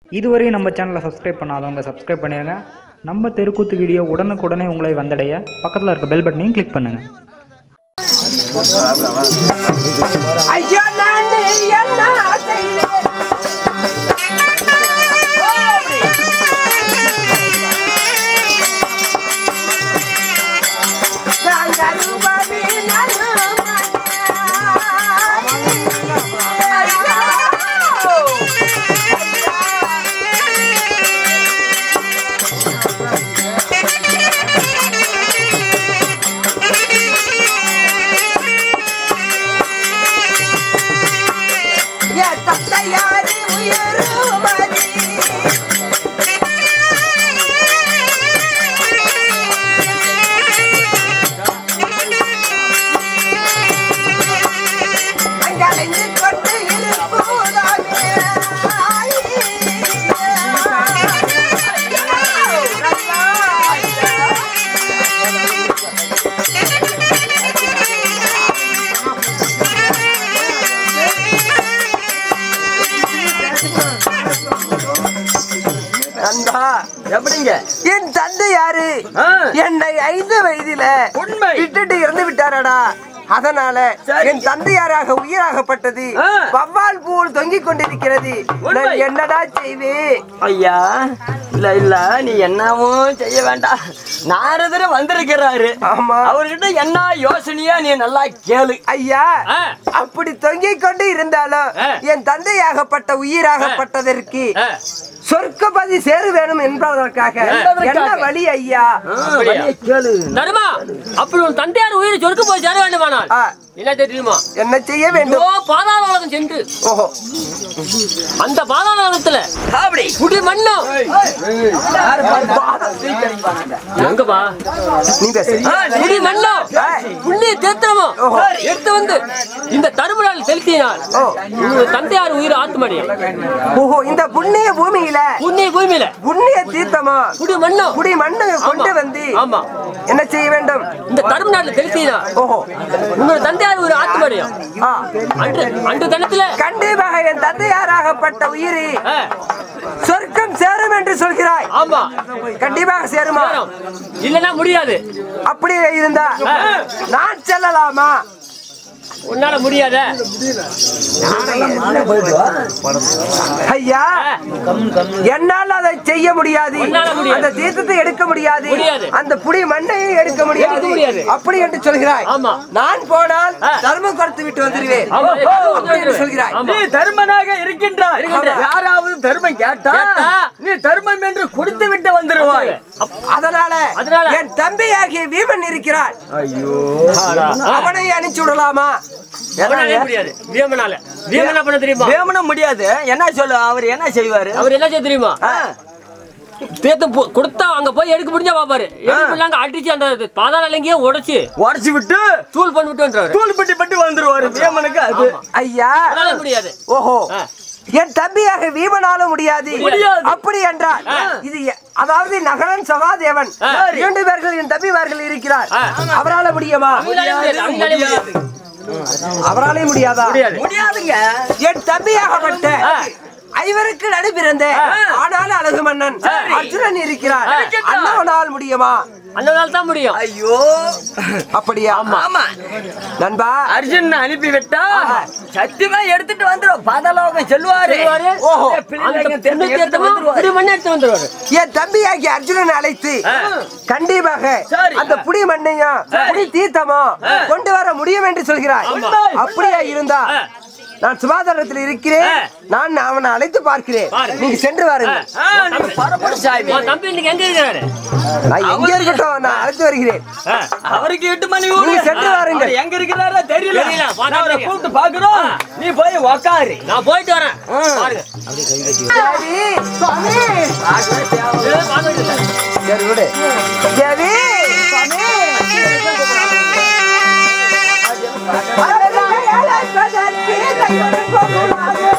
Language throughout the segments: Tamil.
இதுவரையும் நம்ம சேனலை சப்ஸ்கிரைப் பண்ணாதவங்க சப்ஸ்கிரைப் பண்ணிடுங்க நம்ம தெருக்கூத்து வீடியோ உடனுக்குடனே உங்களை வந்தடைய பக்கத்தில் இருக்க பெல் பட்டனையும் கிளிக் பண்ணுங்கள் ஐயா நானே என்ன செய்தேன் நான் கருவாமி என் தந்தையாரு உயருமதி அங்கலைந்து கொண்டு இருப்போதாமே நண்பா எப்படிங்க என் தந்தை யாரு ஆ. என்னை ஐந்து வயதில உண்மை. விட்டுட்டு இறந்து விட்டாரடா அதனால சரி. என் தந்தையாராக உயிராகப்பட்டது ஆ. வவ்வால் பூல் தொங்கிக் கொண்டிருக்கிறது உண்மை. நான் என்னடா செய்வேன் ஐயா இல்ல இல்ல நீ என்னவும் செய்ய வேண்டாம் நாரதர் வந்திருக்கிறாரு ஆமா. அவர்கிட்ட என்ன யோசனையா நீ நல்லா கேளு ஐயா ஆ. அப்படி தொங்கிக் கொண்டு இருந்தாலும் ஆ. என் தந்தையாகப்பட்ட உயிராகப்பட்டதற்கு ஆ. சொர்க்கப்பதி சேரு வேணும் என்பதற்காக என்பதற்காக. என்ன வழி ஐயா ஆ, வழியை கேளு தருமா அப்படி உன் தந்தையார் உயிரை சொருக்கு போய் சேர வேண்டுமானால் ஆ, என்ன தெரியுமா என்ன செய்ய வேண்டும் ஓ பாதாள உலகம் சென்று ஓஹோ அந்த பாதாள உலகத்துல அப்படி குடி மண்ணும் எங்கப்பா நீ பேசு குடி மண்ணும் ஆ. புண்ணிய தேத்திரமும் ஓஹோ. எடுத்து வந்து இந்த தருமனால் செலுத்தினால் ஓ. உங்கள் தந்தையார் உயிர் ஆத்துமடியும் ஓஹோ இந்த புண்ணிய பூமியில புண்ணிய பூமியில புண்ணிய தீர்த்தமா குடி மண்ணும் குடி மண்ணு கொண்டு ஆமா. வந்து ஆமா என்ன செய்ய வேண்டும் இந்த தருமநாட்டில் செலுத்தினால் ஓஹோ உங்கள் தந்தையார் உயிர் ஆத்துமடியும் ஆ அன்று அன்று தினத்துல கண்டிப்பாக என் தந்தையாராகப்பட்ட உயிரி ஆ, சொர்க்கம் சேரும் என்று சொல்கிறாய் ஆமா கண்டிப்பாக சேருமா சேரும். இல்லைன்னா முடியாது அப்படியே இருந்தா ஆ. நான் செல்லலாமா உன்னால முடியாத ஐயா என்னால் அதை செய்ய முடியாது உன்னால முடியாது. அந்த தீர்த்தத்தை எடுக்க முடியாது முடியாது. அந்த புடி மண்ணையும் எடுக்க முடியாது எடுக்க முடியாது. அப்படி என்று சொல்கிறாய் ஆமா. நான் போனால் ஆ. தர்மம் கொடுத்து விட்டு வந்துடுவேன் ஆமா. அப்படி என்று சொல்கிறாய் ஆமா. நீ தர்மனாக இருக்கின்றாய் இருக்கின்றேன். யாராவது தர்மம் கேட்டா கேட்டா, நீ தர்மம் என்று கொடுத்து விட்டு வந்துருவாய் அதனால அதனால? என் தம்பி ஆகிய வீமன் இருக்கிறான் ஐயோ அவனை அனுப்பிச்சு விடலாமா அவனால முடியாது வீமனால வீமன் என்ன பண்ண தெரியுமா வேமனும் முடியாது என்ன சொல்லு அவர் என்ன செய்வாரு அவர் என்ன செய்ய தெரியுமா ஆ, தேத்து பு- கொடுத்தா அங்க போய் எடுக்க முடிஞ்சா பாப்பாரு எடுக்கலாங்க அடிச்சு அந்த பாதாள இலங்கையே உடைச்சு உடச்சு விட்டு தூள் பண்ணி விட்டுன்றாரு தூள் பட்டி பட்டு வந்துருவாரு வேமனுக்கு அது ஐயா அதனால முடியாது ஓஹோ ஆ. என் தம்பியாக வீமனால முடியாது முடியாது. அப்படி என்றால் இது எ- அதாவது நகரன் சகாதேவன் ஆ. இரண்டு பேர்கள் என் தம்பிமார்கள் இருக்கிறார் ஆ. அவரால முடியுமா அவங்களால முடியாது அவங்களால முடியாது அவராலே முடியாதா முடியாது முடியாதுங்க என் தம்பியாகப்பட்ட ஆ. ஐவருக்கு நடுபிறந்த ஆனாலும் அழகு மன்னன் அர்ஜுனன் இருக்கிறார் அண்ணவனால் முடியுமா அந்த நாள் தான் முடியும் ஐயோ அப்படியா ஆமா நண்பா அர்ஜுன் அனுப்பி விட்டா சத்தியமா எடுத்துட்டு வந்துரும் பாதலோகம் செல்வாரு செல்வாரு. ஓஹோ. அந்த பிள்ளைங்க புண்ணு தேர்ந்து எடுத்துட்டு தேர்த்தமும் வந்துருவாரு. குடி மண்ணை எடுத்து வந்துருவாரு என் தம்பியாகிய அர்ஜுனன் அழைத்து கண்டிப்பாக சரி. அந்த புடி மண்ணையும் புடி தீர்த்தமும் கொண்டு வர முடியும் என்று சொல்கிறாய் ஆமா. அப்படியா இருந்தா ஆ. நான் சுகாதாரத்தில் இருக்கிறேன் ஆ. நான் அவனை அழைத்து பார்க்கிறேன் பாரு. நீங்க சென்று வாருங்க ஆ, நீங்க பரப்படு சாமி உன் தம்பி இன்னைக்கு எங்க இருக்கிறாரு நான் எங்க இருக்கட்டும் நான் அழைத்து வருகிறேன் ஆ. அவருக்கு எட்டு மணி நீங்க சென்று வாருங்க. அவர் எங்க இருக்கிறாரோ தெரியல தெரியல, பார்த்தா நான் அவரை தெரியும். கூப்பிட்டு பாக்குறோம் நீ போய் உக்காரு நான் போயிட்டு வரேன் பாருங்க தேவி, சுவாமி. ஏ, பார்த்துட்டு இல்ல. சரி விடு தேவி, சுவாமி. அவர்களை அழைப்பதற்கு கையொடும் போகுமாறு.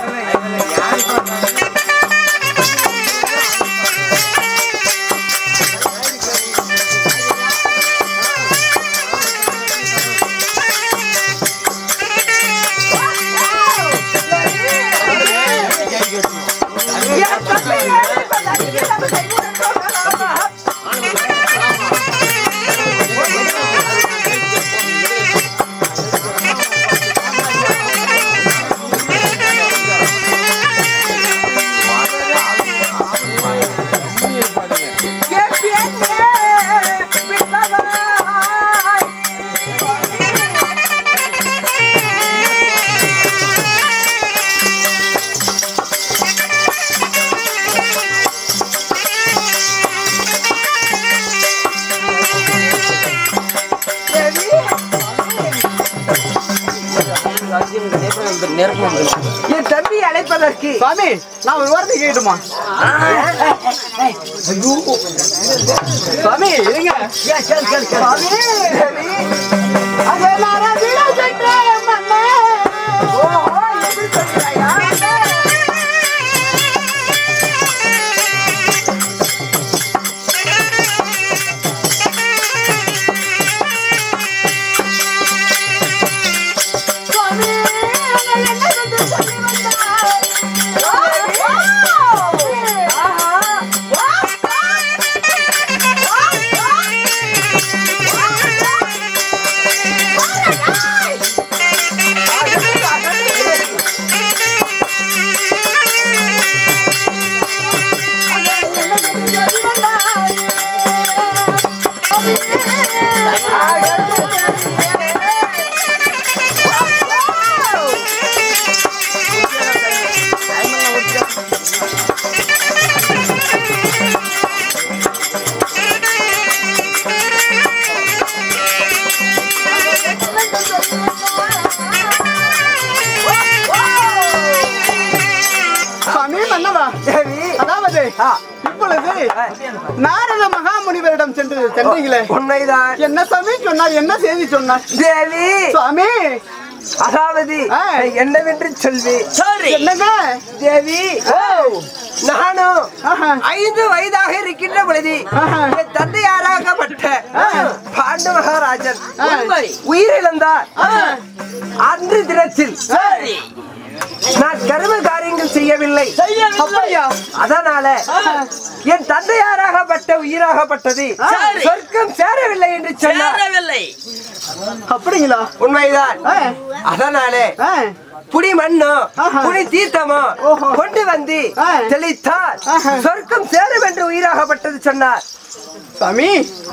என் தம்பி என் தம்பி அழைப்பதற்கு சுவாமி நான் ஒரு வார்த்தை கேட்டுமா சுவாமி இருங்க சுவாமி மன்னவா அதாவது இப்பொழுது நாரத மகாமுனிவரிடம் சென்று சென்றீங்களே உண்மைதான் என்ன சாமி சொன்னார் என்ன செய்தி சொன்னார் தேவி சுவாமி அதாவது ஆ. என்னவென்று சொல்வி சரி என்னங்க தேவி நானும் ஆஹா. ஐந்து வயதாக இருக்கின்ற பொழுது ஆஹா. என் தந்தையாராகப்பட்ட பாண்டு மகாராஜன் உண்மை. உயிரிழந்தார் அன்று தினத்தில் சரி நான் கர்ம காரியங்கள் செய்யவில்லை அப்படியா அதனால என் தந்தையாராகப்பட்ட உயிராகப்பட்டது சரி. சொர்க்கம் சேரவில்லை என்று சொன்னார் சேரவில்லை அப்படிங்களா உண்மைதான் ஆ. அதனாலே ஆ. புடி மண்ணோ ஆஹா. புடி தீர்த்தமோ ஓஹோ. கொண்டு வந்து ஆ. தெளித்தார் ஆஹா. சொர்க்கம் சேரும் என்று உயிராகப்பட்டது சொன்னார் சாமி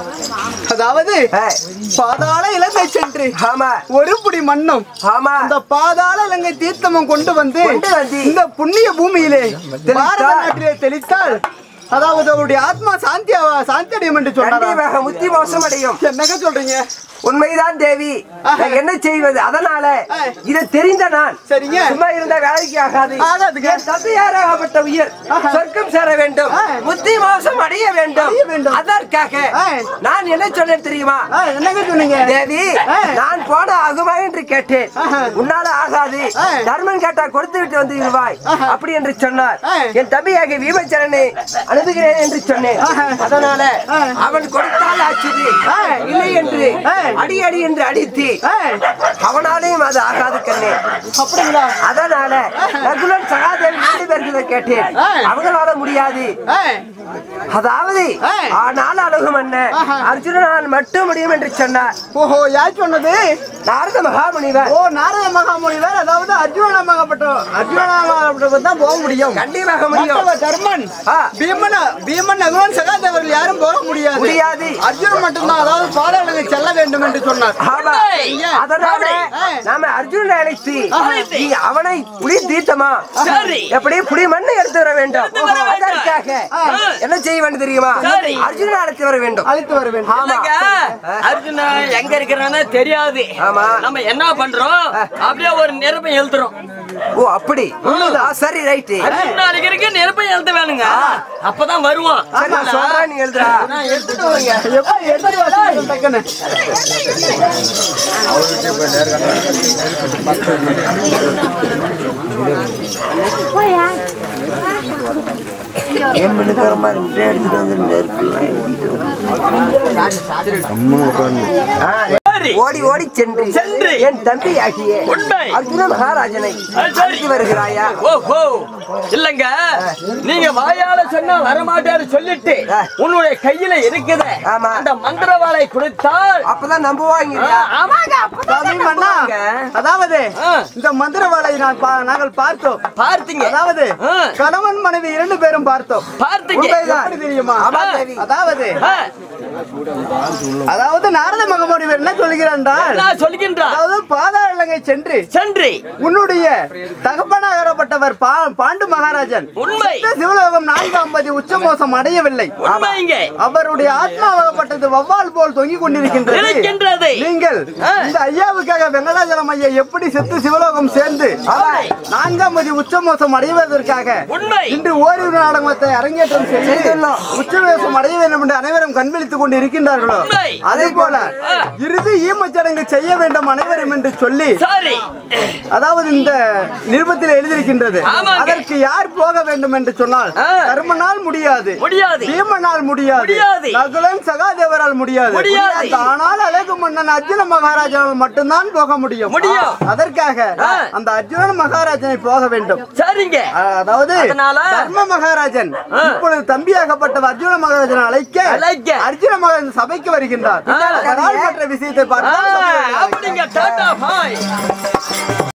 அதாவது ஆ. பாதாள இலங்கை சென்று ஆமா ஒரு புடி மண்ணும் ஆமா அந்த பாதாள இலங்கை தீர்த்தமும் கொண்டு வந்து கொண்டு வந்து இந்த புண்ணிய பூமியிலே தெளித்தால். பாரத நாட்டிலே தெளித்தால் அதாவது அவருடைய ஆத்மா சாந்தி சாந்தி அடையும் என்று சொன்னாரா கண்டிப்பாக முத்தி மோசம் அடையும் என்னங்க சொல்றீங்க உண்மைதான் தேவி ஆஹா. நான் என்ன செய்வது அதனால ஆ. இதை தெரிந்த நான் சரிங்க. சும்மா இருந்த வேலைக்கு ஆகாது ஆகாதுங்க. என் தந்தையாராகப்பட்ட உயிர் ஆஹா. சொர்க்கம் சேர வேண்டும் ஆ. முத்தி மோசம் அடைய வேண்டும் அடைய வேண்டும். அதற்காக ஆ. நான் என்ன சொன்னேன் தெரியுமா ஆ, என்னங்க சொன்னீங்க தேவி ஆ. நான் போன ஆகுமா என்று கேட்டேன் ஆஹா. உன்னால ஆகாது ஆ. தர்மன் கேட்டா கொடுத்து விட்டு வந்து இருவாய் ஆஹா. அப்படி என்று சொன்னார் ஆ. என் தம்பியாக வீமச்சரனை அனுப்புகிறேன் என்று சொன்னேன் ஆஹா. அதனால ஆ. அவன் கொடுத்தால் ஆச்சுது ஆ. இல்லை என்று ஆ. அடி அடி என்று அடித்து ஆ, அவனாலையும் அது ஆகாது கண்ணே அப்படிங்களா அதனால ரகுலன் சகாதேவி ரெண்டு பேருக்கு கேட்டேன் ஆ. அவங்களால முடியாது ஆ, அதாவது ஆ. ஆனால் அழகும் அண்ணன் ஆஹா. அர்ஜுனனால் மட்டும் முடியும் என்று சொன்னார் ஓஹோ யார் சொன்னது நாரத மகாமுனிவர் ஓ நாரத மகாமுனிவர் அதாவது அர்ஜுனமாகப்பட்ட அர்ஜுனமாகப்பட்டவர் தான் போக முடியும் கண்டிப்பாக முடியும் மற்றவர் தர்மன் ஆ. பீமன் பீமன் நகுலன் சகாதேவர்கள் யாரும் போக முடியாது முடியாது. அர்ஜுனன் மட்டும்தான் அதாவது பாதாளத்தை செல்ல வேண்டும் என்று சொன்னார் ஆமா. ஐயா. அதனால ஆ. நாம அர்ஜுனனை அழைத்து அழைத்து. நீ அவனை புடி தீர்த்தமா சரி. எப்படி புடி மண்ணை எடுத்து வர வேண்டும் எடுத்து வர வேண்டும். அதற்காக ஆ. என்ன செய்ய வேண்டும் தெரியுமா சரி. அர்ஜுனனை அழைத்து வர வேண்டும் அழைத்து வர வேண்டும் ஆமா இல்லைங்க, அர்ஜுனா எங்க இருக்கிறானே தெரியாது ஆமா. நம்ம என்ன பண்றோம் அப்படியே ஒரு நெருப்பை எழுத்துறோம் ஓ அப்படி ஆ, சரி ரைட்டு அர்ஜுனா அடிக்கிறதுக்கு நெருப்பை எழுத வேணுங்க அப்பதான் வருவான் சரி நான் சொல்றேன் நீ எழுதுறா நான் எடுத்துட்டு வரேங்க எப்ப எடுத்து வாசிக்கணும் டக்குன்னு சரி. ஓடி ஓடி சென்று சென்று. என் தம்பி ஆகிய உண்மை. அர்ஜுன மகாராஜனை ஆ, சரி. அழைத்து வருகிறாயா ஓஹோ இல்லங்க நீங்க வாயால சொன்னா வரமாட்டாரு சொல்லிட்டு ஆ. உன்னுடைய கையில இருக்குது ஆமா. அந்த மந்திரவாளை கொடுத்தால் அப்பதான் நம்புவாங்க ஆ, ஆமாங்க அப்பதான் சாமி மன்னா நம்புவாங்க. அதாவது ஆ. இந்த மந்திரவாளை நான் பா- நாங்கள் பார்த்தோம் பார்த்தீங்க அதாவது ஆ. கணவன் மனைவி இரண்டு பேரும் பார்த்தோம் பார்த்தீங்க உண்மைதான். எப்படி தெரியுமா ஆமா, தேவி. அதாவது ஆ, அதாவது நாரத மகமுடிவர் என்ன சொல்கிறார் என்றால் நான் சொல்கின்றார் அதாவது பாதாள இலங்கை சென்று சென்று உன்னுடைய தகப்பனாகப்பட்டவர் பா- பாண்டு மகாராஜன் உண்மை. சுத்த சிவலோகம் நான்காம் பதி உச்சமோசம் அடையவில்லை உண்மைங்க அவருடைய ஆத்மாவாகப்பட்டது வவ்வால் போல் தொங்கிக் கொண்டிருக்கின்றது இருக்கின்றது. நீங்கள் ஆ. இந்த ஐயாவுக்காக வெங்கடாச்சலம் ஐயா எப்படி செத்து சிவலோகம் சேர்ந்து ஆமாம். நான்காம் பதி உச்சமோசம் அடைவதற்காக உண்மை. இன்று ஓரிரு நாடகத்தை அரங்கேற்றம் செய்து செய்துள்ளோம். உச்சமோசம் அடைய வேண்டும் என்று அனைவரும் கண்விழித்துக் கொண்டு இருக்கின்றார்களோ உண்மை. அதே போல ஆ. இறுதி ஈமச்சடங்கு செய்ய வேண்டும் அனைவரும் என்று சொல்லி சரி அதாவது இந்த நிருபத்தில் எழுதியிருக்கின்றது ஆமாங்க. அதற்கு யார் போக வேண்டும் என்று சொன்னால் ஆ. தர்மனால் முடியாது முடியாது பீமனால் முடியாது முடியாது. நகுலன் சகாதேவரால் முடியாது முடியாது. ஆனால் அழகு மன்னன் அர்ஜுன மகாராஜாவால் மட்டும்தான் போக முடியும் முடியும். அதற்காக ஆ. அந்த அர்ஜுனன் மகாராஜனை போக வேண்டும் சரிங்க அதாவது அதனால? தர்ம மகாராஜன் ஆ. இப்பொழுது தம்பியாகப்பட்ட அர்ஜுன மகாராஜனை அழைக்க அழைக்க. அர்ஜுன மகாராஜன் சபைக்கு வருகின்றார் ஆ. அதனால் மற்ற விஷயத்தை ஆ, பார்த்து அப்படிங்க டாடா பாய்